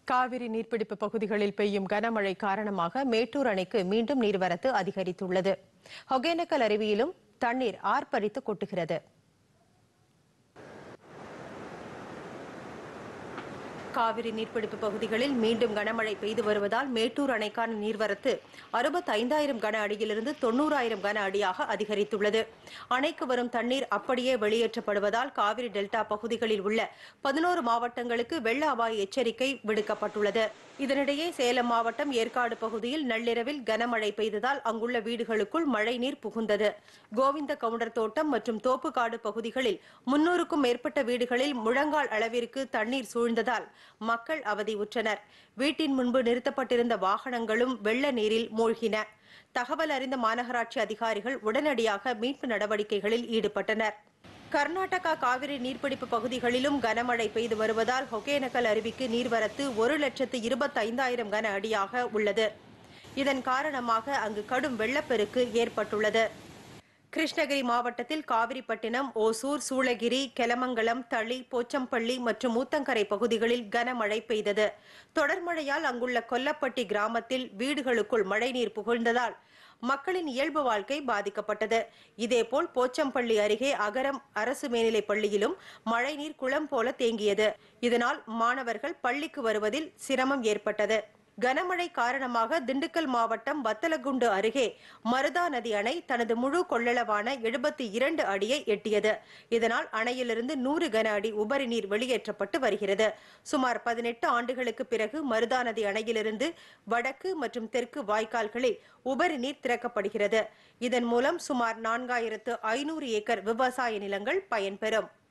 காவிரி நீர்பிடிப்பு பகுதிகளில் பெய்யும் கனமழை காரணமாக மேட்டூர் அணைக்கு மீண்டும் நீர்வரத்து அதிகரித்துள்ளது ஒகேனக்கல் அருவியிலும் தண்ணீர் ஆர்ப்பரித்து கொட்டுகிறது காவிரி நீர்பிடிப்பு பகுதிகளில் மீண்டும் கனமழை பெய்து வருவதால் மேட்டூர் அணைக்கான நீர்வரத்து அறுபத்தைந்தாயிரம் கன அடியிலிருந்து தொண்ணூறாயிரம் கன அடியாக அதிகரித்துள்ளது அணைக்கு வரும் தண்ணீர் அப்படியே வெளியேற்றப்படுவதால் காவிரி டெல்டா பகுதிகளில் உள்ள பதினோரு மாவட்டங்களுக்கு வெள்ள அபாய எச்சரிக்கை விடுக்கப்பட்டுள்ளது இதனிடையே சேலம் மாவட்டம் ஏற்காடு பகுதியில் நள்ளிரவில் கனமழை பெய்ததால் அங்குள்ள வீடுகளுக்குள் மழைநீர் புகுந்தது கோவிந்த கவுண்டர் தோட்டம் மற்றும் தோப்புக்காடு பகுதிகளில் முன்னூறுக்கும் மேற்பட்ட வீடுகளில் முழங்கால் அளவிற்கு தண்ணீர் சூழ்ந்ததால் மக்கள் அவதியுற்றனர் வீட்டின் முன்பு நிறுத்தப்பட்டிருந்த வாகனங்களும் வெள்ள நீரில் மூழ்கின தகவல் அறிந்த மாநகராட்சி அதிகாரிகள் உடனடியாக மீட்பு நடவடிக்கைகளில் ஈடுபட்டனர் கர்நாடகா காவிரி நீர்பிடிப்பு பகுதிகளிலும் கனமழை பெய்து வருவதால் ஒகேனக்கல் அருவிக்கு நீர்வரத்து ஒரு லட்சத்து இருபத்தைந்தாயிரம் கன அடியாக உள்ளது இதன் காரணமாக அங்கு கடும் வெள்ளப்பெருக்கு ஏற்பட்டுள்ளது கிருஷ்ணகிரி மாவட்டத்தில் காவிரிப்பட்டினம் ஓசூர் சூளகிரி கெலமங்கலம் தளி போச்சம்பள்ளி மற்றும் ஊத்தங்கரை பகுதிகளில் கனமழை பெய்தது தொடர் மழையால் அங்குள்ள கொல்லப்பட்டி கிராமத்தில் வீடுகளுக்குள் மழைநீர் புகழ்ந்ததால் மக்களின் இயல்பு வாழ்க்கை பாதிக்கப்பட்டது இதேபோல் போச்சம்பள்ளி அருகே அகரம் அரசு மேல்நிலைப் பள்ளியிலும் மழைநீர் குளம் போல தேங்கியது இதனால் மாணவர்கள் பள்ளிக்கு வருவதில் சிரமம் ஏற்பட்டது கனமழை காரணமாக திண்டுக்கல் மாவட்டம் வத்தலகுண்டு அருகே மருதா நதி அணை தனது முழு கொள்ளளவான எழுபத்தி இரண்டு அடியை எட்டியது இதனால் அணையிலிருந்து நூறு கன அடி உபரி நீர் வெளியேற்றப்பட்டு வருகிறது சுமார் பதினெட்டு ஆண்டுகளுக்கு பிறகு மருதா நதி அணையிலிருந்து வடக்கு மற்றும் தெற்கு வாய்க்கால்களில் உபரி நீர் திறக்கப்படுகிறது இதன் மூலம் சுமார் நான்காயிரத்து ஐநூறு ஏக்கர் விவசாய நிலங்கள் பயன்பெறும்